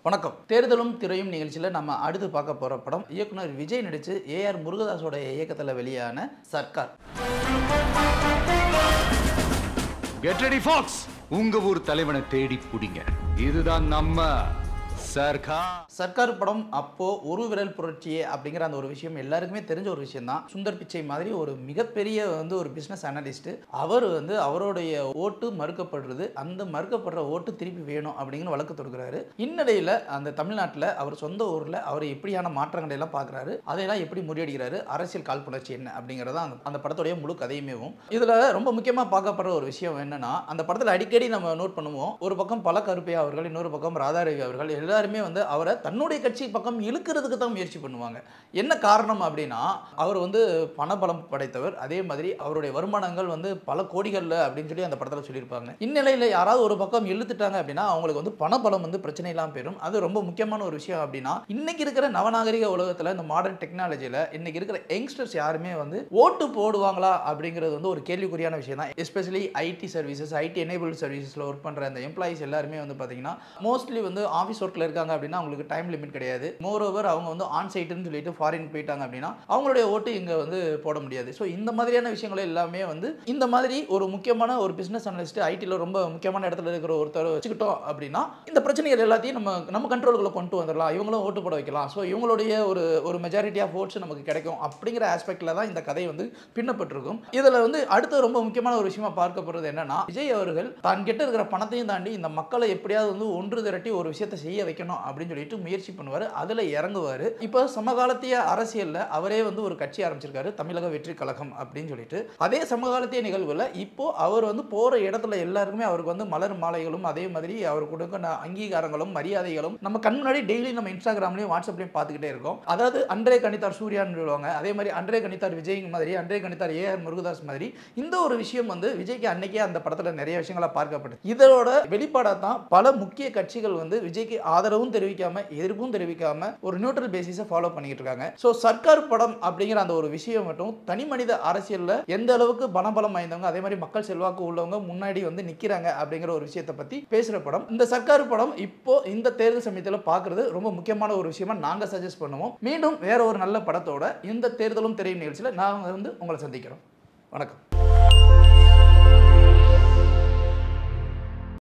வணக்கம் தேர்தலும் திரையும் நிகழ்ச்சியில் நம்ம அடுத்து பார்க்க போகிற படம் இயக்குனர் விஜய் நடித்து ஏஆர் முருகதாஸோட இயக்கத்தில் வெளியான சர்க்கார் கெட் ரெடி ஃபாக்ஸ் உங்க ஊர் தலைவனை தேடி புடிங்க இதுதான் நம்ம சர்க்கார் சர்க்கார் படம் அப்போ ஒரு விரல் புரட்சியே அப்படிங்கிற அந்த ஒரு விஷயம் எல்லாருக்குமே தெரிஞ்ச ஒரு விஷயம் தான் சுந்தர் பிச்சை மாதிரி ஒரு மிகப்பெரிய வந்து ஒரு பிஸ்னஸ் அனலிஸ்ட் அவர் வந்து அவருடைய ஓட்டு மறுக்கப்படுறது அந்த மறுக்கப்படுற ஓட்டு திருப்பி வேணும் அப்படிங்கிற வழக்கு தொடுக்கிறாரு இந்நிலையில் அந்த தமிழ்நாட்டில் அவர் சொந்த ஊரில் அவர் எப்படியான மாற்றங்களை எல்லாம் பார்க்குறாரு அதையெல்லாம் எப்படி முறியடிக்கிறாரு அரசியல் காழ்ப்புணர்ச்சி என்ன அப்படிங்கிறதா அந்த அந்த படத்துடைய முழு கதையுமேவும் இதில் ரொம்ப முக்கியமாக பார்க்கப்படுற ஒரு விஷயம் என்னன்னா அந்த படத்தில் அடிக்கடி நம்ம நோட் பண்ணுவோம் ஒரு பக்கம் பல கருப்பையா அவர்கள் இன்னொரு பக்கம் ராதாரவி அவர்கள் எல்லாருமே வந்து அவரை தன்னுடைய கட்சி பக்கம் இழுக்கிறதுக்கு தான் முயற்சி பண்ணுவாங்க என்ன காரணம் அப்படின்னா அவர் வந்து பணபலம் படைத்தவர் அதே மாதிரி அவருடைய வருமானங்கள் வந்து பல கோடிகளில் அப்படின்னு சொல்லி அந்த படத்தில் சொல்லியிருப்பாங்க இந்நிலையில் யாராவது ஒரு பக்கம் இழுத்துட்டாங்க அப்படின்னா அவங்களுக்கு வந்து பணபலம் வந்து பிரச்சனை இல்லாமல் போயிடும் அது ரொம்ப முக்கியமான ஒரு விஷயம் அப்படின்னா இன்னைக்கு இருக்கிற நவநாகரிக உலகத்தில் இந்த மாடர்ன் டெக்னாலஜியில் இன்னைக்கு இருக்கிற யங்ஸ்டர்ஸ் யாருமே வந்து ஓட்டு போடுவாங்களா அப்படிங்கிறது வந்து ஒரு கேள்விக்குறியான விஷயம் தான் especially IT services IT enable சர்வீசஸில் ஒர்க் பண்ணுற அந்த எம்ப்ளாயிஸ் எல்லாருமே வந்து பார்த்தீங்கன்னா மோஸ்ட்லி வந்து ஆஃபீஸ் ஒர்க்கில் இருக்காங்க அப்படின்னா அவங்களுக்கு டைம் லிமிட் கிடையாது மோர் ஓவர் அவங்க வந்து ஆன் சைட்டுன்னு சொல்லிட்டு ஃபாரின் போயிட்டாங்க அப்படின்னா அவங்களுடைய ஓட்டு இங்கே வந்து போட முடியாது ஸோ இந்த மாதிரியான விஷயங்கள் எல்லாமே வந்து இந்த மாதிரி ஒரு முக்கியமான ஒரு பிஸ்னஸ் அனலிஸ்ட் ஐடியில் ரொம்ப முக்கியமான இடத்துல இருக்கிற ஒருத்தர் வச்சுக்கிட்டோம் அப்படின்னா இந்த பிரச்சனைகள் எல்லாத்தையும் நம்ம நம்ம கண்ட்ரோலுக்குள்ள கொண்டு வந்துடலாம் இவங்களும் ஓட்டு போட வைக்கலாம் ஸோ இவங்களுடைய ஒரு ஒரு மெஜாரிட்டி ஆஃப் ஓட்ஸ் நமக்கு கிடைக்கும் அப்படிங்கிற ஆஸ்பெக்டில் தான் இந்த கதை வந்து பின்னப்பட்டிருக்கும் இதில் வந்து அடுத்த ரொம்ப முக்கியமான ஒரு விஷயமா பார்க்கப்படுறது என்னன்னா விஜய் அவர்கள் தான் கிட்ட இருக்கிற பணத்தையும் தாண்டி இந்த மக்களை எப்படியாவது வந்து ஒன்று திரட்டி ஒரு விஷயத்தை செய்ய வைக்கணும் அப்படின்னு சொல்லிட்டு முயற்சி பண்ணுவார் அதில் இறங்குவார் இப்போ சமகாலத்திய அரசியலில் அவரே வந்து ஒரு கட்சி ஆரம்பிச்சிருக்காரு தமிழக வெற்றி கழகம் அப்படின்னு சொல்லிட்டு அதே சமகாலத்திய நிகழ்வில் இப்போ அவர் வந்து போகிற இடத்துல எல்லாருக்குமே அவருக்கு வந்து மலர் மாலைகளும் அதே மாதிரி அவர் கொடுக்க அங்கீகாரங்களும் மரியாதைகளும் நம்ம கண் முன்னாடி டெய்லி நம்ம இன்ஸ்டாகிராம்லையும் வாட்ஸ்அப்லையும் பார்த்துக்கிட்டே இருக்கோம் அதாவது அன்றே கணித்தார் சூர்யான்னு சொல்லுவாங்க அதே மாதிரி அன்றே கணித்தார் விஜய் மாதிரி அன்றே கணித்தார் ஏஆர் முருகதாஸ் மாதிரி இந்த ஒரு விஷயம் வந்து விஜய்க்கு அன்னைக்கே அந்த படத்தில் நிறைய விஷயங்களா பார்க்கப்பட்டது இதோட வெளிப்பாடாக தான் பல முக்கிய கட்சிகள் வந்து விஜய்க்கு ஆதரவும் தெரிவிக்காம எதிர்ப்பும் தெரிவிக்காம ஒரு நியூட்ரல் பேசிஸை ஃபாலோ பண்ணிக்கிட்டு இருக்காங்க ஸோ சர்க்கார் படம் அப்படிங்கிற அந்த ஒரு விஷயம் மட்டும் தனி மனித அரசியலில் எந்த அளவுக்கு பணபலம் வாய்ந்தவங்க அதே மாதிரி மக்கள் செல்வாக்கு உள்ளவங்க முன்னாடி வந்து நிற்கிறாங்க அப்படிங்கிற ஒரு விஷயத்தை பற்றி பேசுகிற படம் இந்த சர்க்கார் படம் இப்போ இந்த தேர்தல் சமயத்தில் பார்க்குறது ரொம்ப முக்கியமான ஒரு விஷயமா நாங்கள் சஜஸ்ட் பண்ணுவோம் மீண்டும் வேற ஒரு நல்ல படத்தோட இந்த தேர்தலும் திரையும் நிகழ்ச்சியில் நாங்கள் வந்து உங்களை சந்திக்கிறோம் வணக்கம்